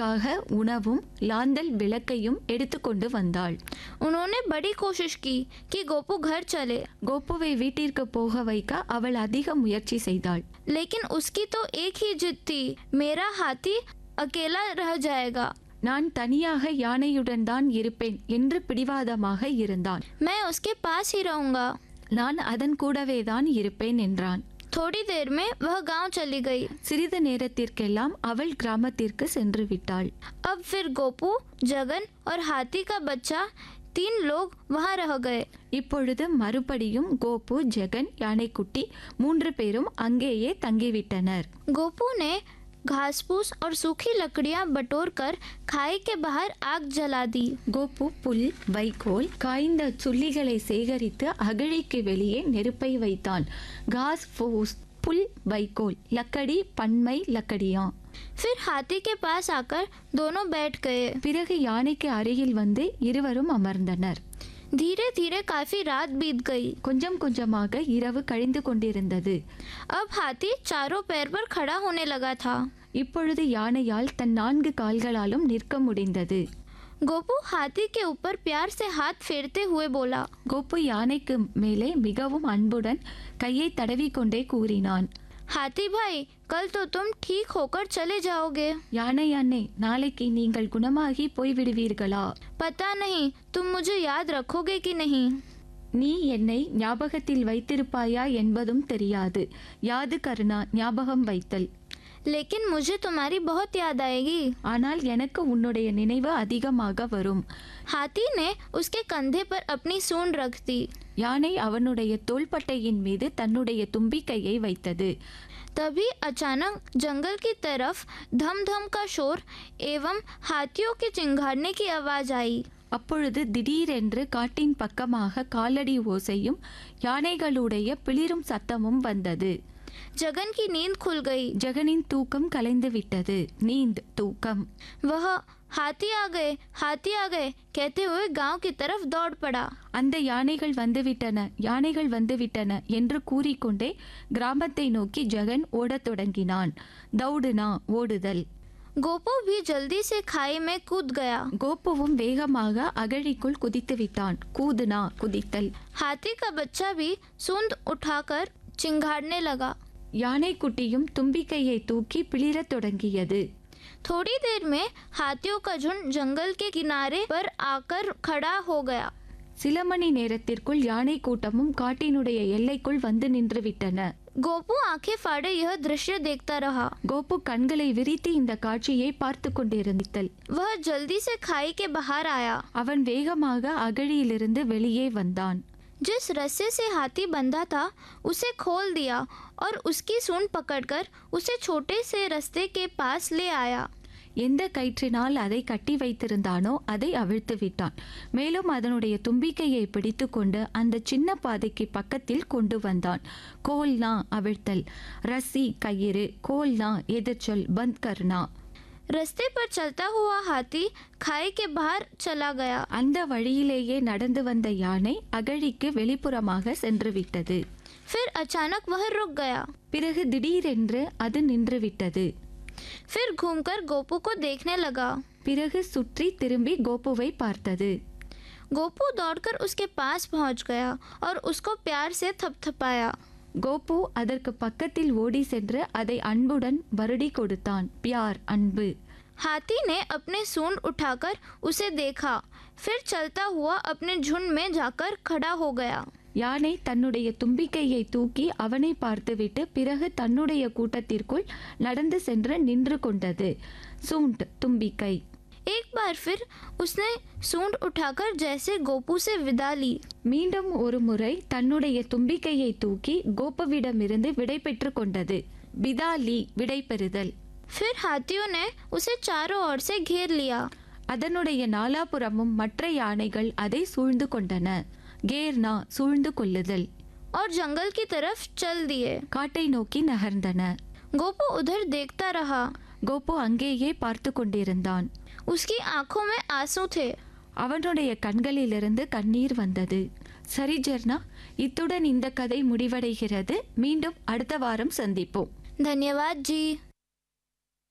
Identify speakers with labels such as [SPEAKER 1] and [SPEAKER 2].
[SPEAKER 1] அவனுக்காக உணவும் லாந்தல் விளக்கையும் எடுத்துக்கொண்டு வந்தாள்
[SPEAKER 2] उन्होंने बड़ी कोशिश की कि गोपू घर चले
[SPEAKER 1] கோப்புவை வீட்டிற்கு போக வைக்க அவள் அதிக முயற்சி செய்தாள்
[SPEAKER 2] लेकिन उसकी तो एक ही जिद थी मेरा हाथी अकेला रह जाएगा
[SPEAKER 1] நான் தனியாக யானையுடன் தான் இருப்பேன் என்று பிடிவாதமாக இருந்தான்
[SPEAKER 2] मैं उसके पास ही रहूंगा
[SPEAKER 1] நான் அதன் கூடவே தான் இருப்பேன் என்றான்
[SPEAKER 2] थोड़ी देर में वह गांव चली गई
[SPEAKER 1] சிறிது நேரத்திற்கெல்லாம் அவள் கிராமத்திற்கு சென்று விட்டாள்
[SPEAKER 2] अब फिर गोपू जगन और हाथी का बच्चा तीन लोग वहां रह गए
[SPEAKER 1] இப்பொழுது மறுபடியும் கோபு ஜெகன் யானைக்குட்டி மூன்று பேரும் அங்கேயே தங்கிவிட்டனர்
[SPEAKER 2] गोपू ने घास फूस और सूखी लकड़ियां बटोर कर खाई के बाहर आग जला दी
[SPEAKER 1] கோபு புல் வைக்கோல் காய்ந்த சுள்ளிகளை சேகரித்து அகழிக்கு வெளியே நெருப்பை வைத்தான் காஸ் ஃபூஸ் புல் வைக்கோல் லக்கடி பன்மை லக்கடியா
[SPEAKER 2] फिर हाथी के पास आकर दोनों बैठ गए
[SPEAKER 1] பிறகு யானைக்கு அருகில் வந்து இருவரும் அமர்ந்தனர்
[SPEAKER 2] धीरे धीरे काफी रात बीत गई
[SPEAKER 1] கொஞ்சம் கொஞ்சமாக இரவு கழிந்து கொண்டிருந்தது
[SPEAKER 2] अब हाथी चारों पैर पर खड़ा होने लगा था
[SPEAKER 1] இப்பொழுது யானையால் தன் நான்கு கால்களாலும் நிற்க முடிந்தது
[SPEAKER 2] गोपू हाथी के ऊपर प्यार से हाथ फेरते हुए बोला
[SPEAKER 1] கோப்பு யானைக்கு மேலே மிகவும் அன்புடன் கையை தடவிக்கொண்டே கூறினான்
[SPEAKER 2] हाथी भाई कल तो तुम ठीक होकर चले जाओगे
[SPEAKER 1] யானை அண்ணே நாளைக்கு நீங்கள் குணமாகி போய்விடுவீர்களா
[SPEAKER 2] पता नहीं तुम मुझे याद रखोगे कि नहीं
[SPEAKER 1] நீ என்னை ஞாபகத்தில் வைத்திருப்பாயா என்பதும் தெரியாது யாது கருணா ஞாபகம் வைத்தல்
[SPEAKER 2] लेकिन मुझे तुम्हारी बहुत याद आएगी
[SPEAKER 1] ஆனால் எனக்கு உன்னுடைய நினைவு அதிகமாக வரும்
[SPEAKER 2] हाथी ने उसके कंधे पर अपनी सूंड रख दी
[SPEAKER 1] யானை அவனுடைய தோள்பட்டையின் மீது தன்னுடைய தும்பிக்கையை வைத்தது
[SPEAKER 2] तभी अचानक जंगल की तरफ धम धम का शोर एवं हाथियों के चिंघाड़ने की आवाज आई
[SPEAKER 1] அப்பொழுது திடீரென்று காட்டின் பக்கமாக காலடி ஓசையும் யானைகளுடைய பிளிரும் சத்தமும் வந்தது
[SPEAKER 2] जगन की नींद खुल गई
[SPEAKER 1] ஜெகனின் தூக்கம் கலைந்து விட்டது நீந்த் தூக்கம்
[SPEAKER 2] वह हाथी आ गए हाथी आ गए कहते हुए गांव की तरफ दौड़ पड़ा
[SPEAKER 1] அந்த யானைகள் வந்துவிட்டன யானைகள் வந்துவிட்டன என்று கூறிக்கொண்டே கிராமத்தை நோக்கி ஜெகன் ஓடத் தொடங்கினான் தௌடுனா ஓடுதல்
[SPEAKER 2] गोपू भी जल्दी से खाई में कूद गया
[SPEAKER 1] கோப்புவும் வேகமாக அகழிக்குள் குதித்து விட்டான் கூதுனா குதித்தல்
[SPEAKER 2] हाथी का बच्चा भी सूंद उठाकर चिंघाड़ने लगा
[SPEAKER 1] யானைக்குட்டியும் தும்பிக்கையை தூக்கி பிளிரத் தொடங்கியது
[SPEAKER 2] थोड़ी देर में हाथियों का झुंड जंगल के किनारे पर आकर खड़ा हो गया
[SPEAKER 1] சில மணி நேரத்திற்குள் யானை கூட்டமும் காட்டினுடைய எல்லைக்குள் வந்து நின்று விட்டன
[SPEAKER 2] गोपू आंखें फाड़े यह दृश्य देखता रहा
[SPEAKER 1] கோபு கண்களை விரித்து இந்த காட்சியை பார்த்து கொண்டிருந்தல்
[SPEAKER 2] वह जल्दी से खाई के बाहर आया
[SPEAKER 1] அவன் வேகமாக அகழியிலிருந்து வெளியே வந்தான்
[SPEAKER 2] जिस रस्से से हाथी बंधा था उसे खोल दिया और उसकी सूंड पकड़कर उसे छोटे से रस्ते के पास ले आया
[SPEAKER 1] எந்த கயிற்றினால் அதை கட்டி வைத்திருந்தானோ அதை அவிழ்த்து விட்டான் மேலும் அதனுடைய தும்பிக்கையை பிடித்துக்கொண்டு அந்த சின்ன பாதைக்கு பக்கத்தில் கொண்டு வந்தான் கோல்னா அவிழ்த்தல் ரசி கயிறு கோல்னா எதிர்ச்சொல் பந்த் கர்னா
[SPEAKER 2] रास्ते पर चलता हुआ हाथी खाई के बाहर चला गया
[SPEAKER 1] அந்த வழியிலேயே நடந்து வந்த யானை அகழிக்கு வெளிப்புறமாக சென்று விட்டது
[SPEAKER 2] फिर अचानक वह रुक गया
[SPEAKER 1] பிறகு திடீரென்று அது நின்றுவிட்டது
[SPEAKER 2] फिर घूमकर गोपू को देखने लगा
[SPEAKER 1] பிறகு சுற்றி திரும்பி கோபுவை பார்த்தது
[SPEAKER 2] गोपू दौड़कर उसके पास पहुंच गया और उसको प्यार से थपथपाया
[SPEAKER 1] கோபு அதற்கு பக்கத்தில் ஓடி சென்று அதை அன்புடன் வருடி கொடுத்தான் பியார் அன்பு
[SPEAKER 2] हाथी ने अपने सूंड उठाकर उसे देखा फिर चलता हुआ अपने झुंड में जाकर खड़ा हो गया
[SPEAKER 1] யானை தன்னுடைய தும்பிக்கையை தூக்கி அவனை பார்த்துவிட்டு பிறகு தன்னுடைய கூட்டத்திற்குள் நடந்து சென்று நின்று கொண்டது சூண்ட் தும்பிக்கை
[SPEAKER 2] एक बार फिर उसने सूंड उठाकर जैसे गोपू से विदा ली
[SPEAKER 1] மீண்டும் ஒரு முறை தன்னுடைய தும்பிக்கையை தூக்கி கோபுவிடமிருந்து விடை பெற்று கொண்டது பிதாலி விடை பெறுதல்
[SPEAKER 2] फिर हाथियों ने उसे चारों ओर से घेर लिया
[SPEAKER 1] அதனுடைய நாலாபுறமும் மற்ற யானைகள் அதை சூழ்ந்து கொண்டன கேர்னா சூழ்ந்து கொள்ளுதல்
[SPEAKER 2] और जंगल की तरफ चल दिए
[SPEAKER 1] காட்டை நோக்கி நகர்ந்தன
[SPEAKER 2] गोपू उधर देखता रहा
[SPEAKER 1] கோபு அங்கேயே பார்த்து கொண்டிருந்தான்
[SPEAKER 2] उसकी आंखों में आंसू थे
[SPEAKER 1] அவனுடைய கண்களிலிருந்து கண்ணீர் வந்தது சரி ஜெர்னா இத்துடன் இந்த கதை முடிவடைகிறது மீண்டும் அடுத்த வாரம் சந்திப்போம்
[SPEAKER 2] धन्यवाद जी